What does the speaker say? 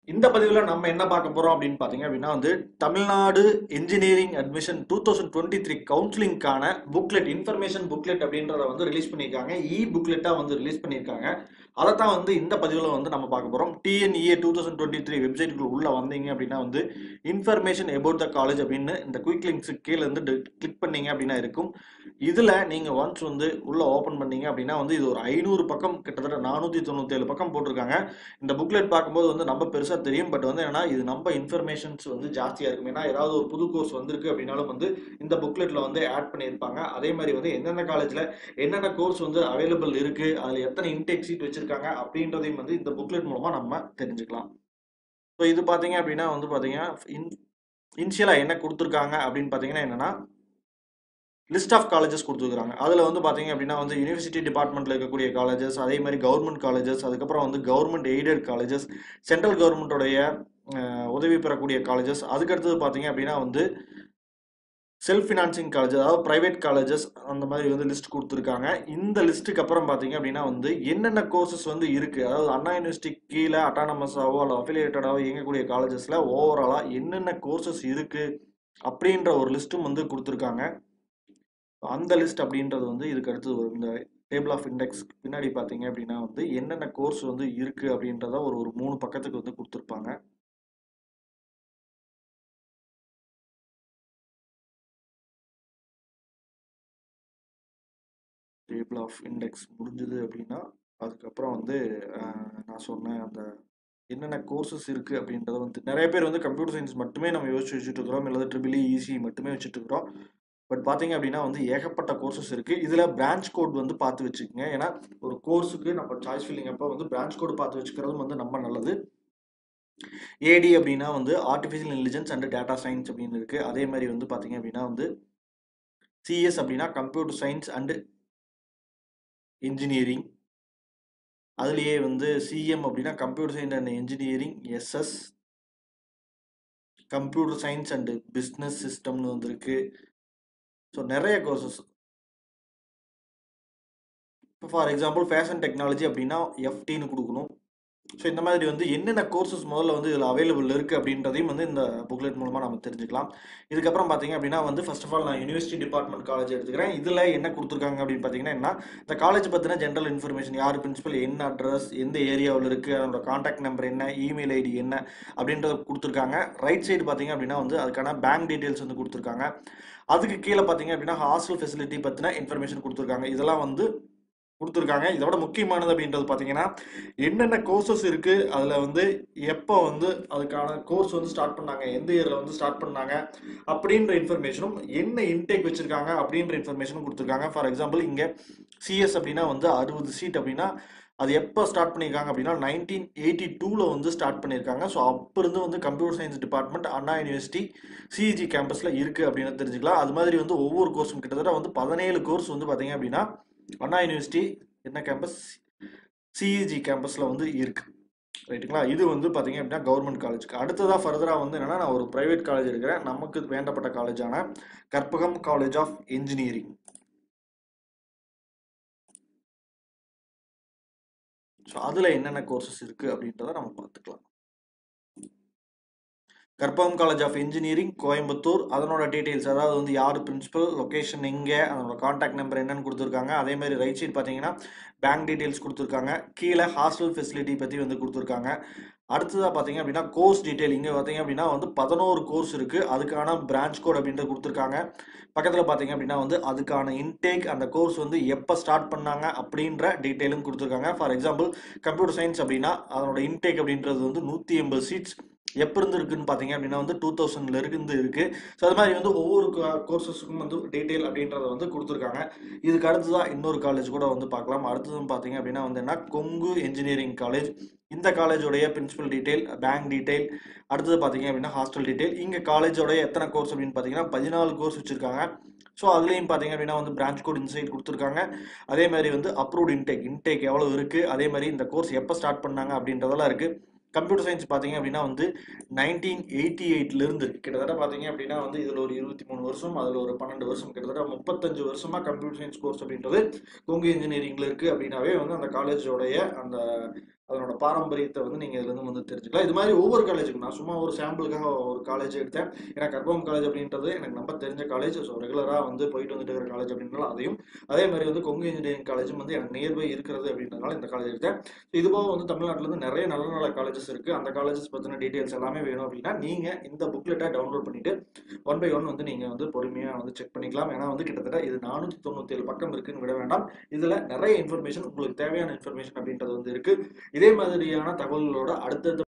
இந்த பதிவில் நம்ம என்ன பார்க்க போறோம் அப்படின்னு பார்த்தீங்க அப்படின்னா வந்து Tamil Nadu engineering admission two thousand twenty three கவுன்சிலிங்கான புக்லெட் இன்ஃபர்மேஷன் புக்லெட் அப்படின்றத வந்து ரிலீஸ் பண்ணியிருக்காங்க இ புக்லெட்டாக வந்து ரிலீஸ் பண்ணியிருக்காங்க அதை தான் வந்து இந்த பதிவில் வந்து நம்ம பார்க்க போகிறோம் TNEA two thousand twenty three வெப்சைட்டுக்குள்ள உள்ள வந்தீங்க அப்படின்னா வந்து இன்ஃபர்மேஷன் அபவுட் த காலேஜ் அப்படின்னு இந்த குயிக் லிங்க்ஸுக்கு கீழே இருந்து கிளிக் பண்ணீங்க அப்படின்னா இருக்கும் இதில் நீங்கள் ஒன்ஸ் வந்து உள்ள ஓப்பன் பண்ணீங்க அப்படின்னா வந்து இது ஒரு ஐநூறு பக்கம் கிட்டத்தட்ட நானூற்றி தொண்ணூத்தேழு பக்கம் போட்டிருக்காங்க இந்த புக்லெட் பார்க்கும்போது வந்து நம்ம பெருசாக தெரியும் பட் வந்து என்னன்னா இது நம்ம இன்ஃபர்மேஷன்ஸ் வந்து ஜாஸ்தியாக இருக்கும் ஏன்னா ஏதாவது ஒரு புது கோர்ஸ் வந்திருக்கு அப்படின்னாலும் வந்து இந்த புக்லெட்டில் வந்து ஆட் பண்ணியிருப்பாங்க அதே மாதிரி வந்து எந்தெந்த காலேஜில் என்னென்ன கோர்ஸ் வந்து அவைலபிள் இருக்கு அதில் எத்தனை இன்டேக் சீட் வச்சிருக்காங்க அப்படின்றதையும் வந்து இந்த புக்லெட் மூலமாக நம்ம தெரிஞ்சுக்கலாம் ஸோ இது பார்த்தீங்க அப்படின்னா வந்து பார்த்தீங்கன்னா இன் இனிஷியலாக என்ன கொடுத்துருக்காங்க அப்படின்னு பார்த்தீங்கன்னா என்னன்னா லிஸ்ட் ஆஃப் காலேஜஸ் கொடுத்துருக்காங்க அதில் வந்து பார்த்தீங்க அப்படின்னா வந்து யூனிவர்சிட்டி டிபார்ட்மெண்ட்டில் இருக்கக்கூடிய காலேஜஸ் அதே மாதிரி கவர்மெண்ட் காலேஜஸ் அதுக்கப்புறம் வந்து கவர்மெண்ட் எய்டட் காலேஜஸ் சென்ட்ரல் கவர்மெண்ட்டோடைய உதவி பெறக்கூடிய காலேஜஸ் அதுக்கடுத்தது பார்த்தீங்க அப்படின்னா வந்து செல்ஃப் ஃபினான்சிங் காலேஜ் அதாவது ப்ரைவேட் காலேஜஸ் அந்த மாதிரி வந்து லிஸ்ட் கொடுத்துருக்காங்க இந்த லிஸ்ட்டுக்கு அப்புறம் பார்த்தீங்க அப்படின்னா வந்து என்னென்ன கோர்சஸ் வந்து இருக்குது அதாவது அண்ணா யூனிவர்சிட்டி கீழே அட்டானமஸாவோ அல்லது அஃபிலியேட்டடாவோ இயங்கக்கூடிய காலேஜஸில் ஓவராலாக என்னென்ன கோர்சஸ் இருக்குது அப்படின்ற ஒரு லிஸ்ட்டும் வந்து கொடுத்துருக்காங்க அந்த லிஸ்ட் அப்படின்றது வந்து இதுக்கு அடுத்து வரும் இந்த டேபிள் ஆஃப் இண்டெக்ஸ் பின்னாடி பார்த்தீங்க அப்படின்னா வந்து என்னென்ன கோர்ஸ் வந்து இருக்கு அப்படின்றத ஒரு ஒரு மூணு பக்கத்துக்கு வந்து கொடுத்துருப்பாங்க டேபிள் ஆஃப் இண்டெக்ஸ் முடிஞ்சது அப்படின்னா அதுக்கப்புறம் வந்து நான் சொன்னேன் அந்த என்னென்ன கோர்சஸ் இருக்குது அப்படின்றத வந்து நிறைய பேர் வந்து கம்ப்யூட்டர் சயின்ஸ் மட்டுமே நம்ம யோசிச்சு வச்சுட்டு இருக்கிறோம் இல்லை ட்ரிபிள் இசி மட்டுமே வச்சுட்டு இருக்கிறோம் பட் பார்த்தீங்க அப்படின்னா வந்து ஏகப்பட்ட கோர்சஸ் இருக்குது இதில் பிரான்ச் கோட் வந்து பார்த்து வச்சுக்கோங்க ஏன்னா ஒரு கோர்ஸுக்கு நம்ம சாய்ஸ் ஃபில்லிங் அப்போ வந்து பிரான்ச் கோடு பார்த்து வச்சுக்கிறதும் வந்து ரொம்ப நல்லது ஏடி அப்படின்னா வந்து artificial intelligence and data science அப்படின்னு இருக்குது அதே மாதிரி வந்து பார்த்தீங்க அப்படின்னா வந்து சிஎஸ் அப்படின்னா கம்ப்யூட்டர் சயின்ஸ் அண்டு இன்ஜினியரிங் அதுலேயே வந்து சிஎம் அப்படின்னா computer science and engineering SS computer science and business சிஸ்டம்னு வந்திருக்கு ஸோ நிறைய கோர்சஸ் இப்போ ஃபார் எக்ஸாம்பிள் ஃபேஷன் டெக்னாலஜி அப்படின்னா எஃப்டின்னு கொடுக்கணும் ஸோ இந்த மாதிரி வந்து என்னென்ன கோர்சஸ் முதல்ல வந்து இதில் அவைலபிள் இருக்குது அப்படின்றதையும் வந்து இந்த புக்லெட் மூலமாக நம்ம தெரிஞ்சுக்கலாம் இதுக்கப்புறம் பார்த்தீங்க அப்படின்னா வந்து ஃபர்ஸ்ட் ஆஃப் ஆல் நான் யூனிவர்சிட்டி டிபார்ட்மெண்ட் காலேஜ் எடுத்துக்கிறேன் இதில் என்ன கொடுத்துருக்காங்க அப்படின்னு பார்த்தீங்கன்னா என்ன இந்த காலேஜ் பற்றின ஜென்ரல் இன்ஃபர்மேஷன் யார் பிரின்சிபல் என்ன அட்ரஸ் எந்த ஏரியாவில் இருக்குது அதோட காண்டாக்ட் நம்பர் என்ன இமெயில் ஐடி என்ன அப்படின்றத கொடுத்துருக்காங்க ரைட் சைடு பார்த்தீங்க அப்படின்னா வந்து அதுக்கான பேங்க் டீட்டெயில்ஸ் வந்து கொடுத்துருக்காங்க அதுக்கு கீழே பார்த்தீங்க அப்படின்னா ஹாஸ்டல் ஃபெசிலிட்டி பற்றின இன்ஃபர்மேஷன் கொடுத்துருக்காங்க இதெல்லாம் வந்து கொடுத்துருக்காங்க இதோட முக்கியமானது அப்படின்றது பார்த்தீங்கன்னா என்னென்ன கோர்சஸ் இருக்குது அதில் வந்து எப்போ வந்து அதுக்கான கோர்ஸ் வந்து ஸ்டார்ட் பண்ணாங்க எந்த இயரில் வந்து ஸ்டார்ட் பண்ணாங்க அப்படின்ற இன்ஃபர்மேஷனும் என்ன இன்டேக் வச்சுருக்காங்க அப்படின்ற இன்ஃபர்மேஷனும் கொடுத்துருக்காங்க ஃபார் எக்ஸாம்பிள் இங்கே சிஎஸ் அப்படின்னா வந்து அறுபது சீட் அப்படின்னா அது எப்போ ஸ்டார்ட் பண்ணியிருக்காங்க அப்படின்னா நைன்டீன் எயிட்டி டூவில் வந்து ஸ்டார்ட் பண்ணியிருக்காங்க ஸோ அப்போ இருந்து வந்து computer science department Anna University CG கேம்பஸில் இருக்குது அப்படின்னு தெரிஞ்சுக்கலாம் அது மாதிரி வந்து ஒவ்வொரு கோர்ஸும் கிட்டத்தட்ட வந்து பதினேழு கோர்ஸ் வந்து பார்த்தீங்க அப்படின்னா அண்ணா யூனிவர்சிட்டி என்ன கேம்பஸ் சிஇஜி கேம்பஸில் வந்து இருக்கு ரைட்டுங்களா இது வந்து பார்த்தீங்க அப்படின்னா கவர்மெண்ட் காலேஜுக்கு அடுத்ததாக ஃபர்தராக வந்து என்னன்னா நான் ஒரு ப்ரைவேட் காலேஜ் இருக்கிறேன் நமக்கு வேண்டப்பட்ட காலேஜான Karpagam College of Engineering so அதில் என்னென்ன கோர்சஸ் இருக்குது அப்படின்றத நம்ம பார்த்துக்கலாம் Karpagam College of Engineering Coimbatore அதனோட டீட்டெயில்ஸ் அதாவது வந்து யார் பிரின்சிபல் லொக்கேஷன் எங்கே அதனோட காண்டாக்ட் நம்பர் என்னன்னு கொடுத்துருக்காங்க அதே மாதிரி ரைட் சைட் பார்த்தீங்கன்னா பேங்க் டீட்டெயில்ஸ் கொடுத்துருக்காங்க கீழே ஹாஸ்டல் ஃபெசிலிட்டி பற்றி வந்து கொடுத்துருக்காங்க அடுத்ததாக பார்த்தீங்க அப்படின்னா கோர்ஸ் டீட்டெயில் இங்கே பார்த்தீங்க அப்படின்னா வந்து பதினோரு கோர்ஸ் இருக்குது அதுக்கான பிரான்ச் கோட் அப்படின்றது கொடுத்துருக்காங்க பக்கத்தில் பார்த்தீங்க அப்படின்னா வந்து அதுக்கான இன்டேக் அந்த கோர்ஸ் வந்து எப்போ ஸ்டார்ட் பண்ணாங்க அப்படின்ற டீட்டெயிலும் கொடுத்துருக்காங்க ஃபார் எக்ஸாம்பிள் கம்ப்யூட்டர் சயின்ஸ் அப்படின்னா அதனோட இன்டேக் அப்படின்றது வந்து நூற்றி எண்பது சீட்ஸ் எப்போ இருந்து இருக்குன்னு பார்த்தீங்க அப்படின்னா வந்து டூ தௌசண்ட்ல இருந்து இருக்கு ஸோ அது மாதிரி வந்து ஒவ்வொரு கோர்சஸுக்கும் வந்து டீட்டெயில் அப்படின்றத வந்து கொடுத்துருக்காங்க இதுக்கு அடுத்ததான் இன்னொரு காலேஜ் கூட வந்து பார்க்கலாம் அடுத்ததும் பார்த்தீங்க அப்படின்னா வந்து என்ன கொங்கு இன்ஜினியரிங் காலேஜ் இந்த காலேஜோடைய பிரின்சிபல் டீட்டெயில் பேங்க் டீட்டெயில் அடுத்தது பார்த்தீங்க அப்படின்னா ஹாஸ்டல் டீட்டெயில் இங்கே காலேஜோடைய எத்தனை கோர்ஸ் அப்படின்னு பார்த்தீங்கன்னா பதினாலு கோர்ஸ் வச்சிருக்காங்க ஸோ அதுலேயும் பார்த்தீங்க அப்படின்னா வந்து பிரான்ச் கோட் இன்சைட் கொடுத்துருக்காங்க அதே மாதிரி வந்து அப்ரூவ்ட் இன்டேக் இன்டேக் எவ்வளோ இருக்குது அதே மாதிரி இந்த கோர்ஸ் எப்போ ஸ்டார்ட் பண்ணாங்க அப்படின்றதெல்லாம் இருக்குது கம்ப்யூட்டர் சயின்ஸ் பார்த்தீங்க அப்படின்னா வந்து நைன்டீன் எயிட்டி எயிட்லேருந்து கிட்டத்தட்ட பார்த்தீங்க அப்படின்னா வந்து இதில் ஒரு இருபத்தி மூணு வருஷம் அதில் ஒரு பன்னெண்டு வருஷம் கிட்டத்தட்ட முப்பத்தஞ்சு வருஷமாக கம்ப்யூட்டர் சயின்ஸ் கோர்ஸ் அப்படின்றது கொங்கு இன்ஜினியரிங்கில் இருக்குது அப்படின்னாவே வந்து அந்த காலேஜோடைய அந்த அதனோட பாரம்பரியத்தை வந்து நீங்க இதுல இருந்து வந்து தெரிஞ்சுக்கலாம் இது மாதிரி ஒவ்வொரு காலேஜுக்கும் நான் சும்மா ஒரு சாம்பிளுக்காக ஒரு காலேஜ் எடுத்தேன் ஏன்னா கற்பகம் காலேஜ் அப்படின்றது எனக்கு நம்ம தெரிஞ்ச காலேஜ் ஸோ ரெகுலரா வந்து போயிட்டு வந்துட்டு இருக்கிற காலேஜ் அப்படின்றனால அதையும் அதே மாதிரி வந்து கொங்கு இன்ஜினியரிங் காலேஜும் வந்து எனக்கு நியர்பை இருக்கிறது அப்படின்றதுனால இந்த காலேஜ் எடுத்தேன் இது போக வந்து தமிழ்நாட்டுல இருந்து நிறைய நல்ல நல்ல காலேஜஸ் இருக்கு அந்த காலேஜஸ் பத்தின டீடைல்ஸ் எல்லாமே வேணும் அப்படின்னா நீங்க இந்த புக்லெட்டை டவுன்லோட் பண்ணிட்டு ஒன் பை ஒன் வந்து நீங்க வந்து பொறுமையா வந்து செக் பண்ணிக்கலாம் ஏன்னா வந்து கிட்டத்தட்ட இது நானூத்தி தொண்ணூத்தி ஏழு பக்கம் இருக்குன்னு விட வேண்டாம் இதுல நிறைய இன்ஃபர்மேஷன் உங்களுக்கு தேவையான இன்ஃபர்மேஷன் அப்படின்றது வந்து இருக்கு இதே மாதிரியான தகவல்களோட அடுத்தடுத்த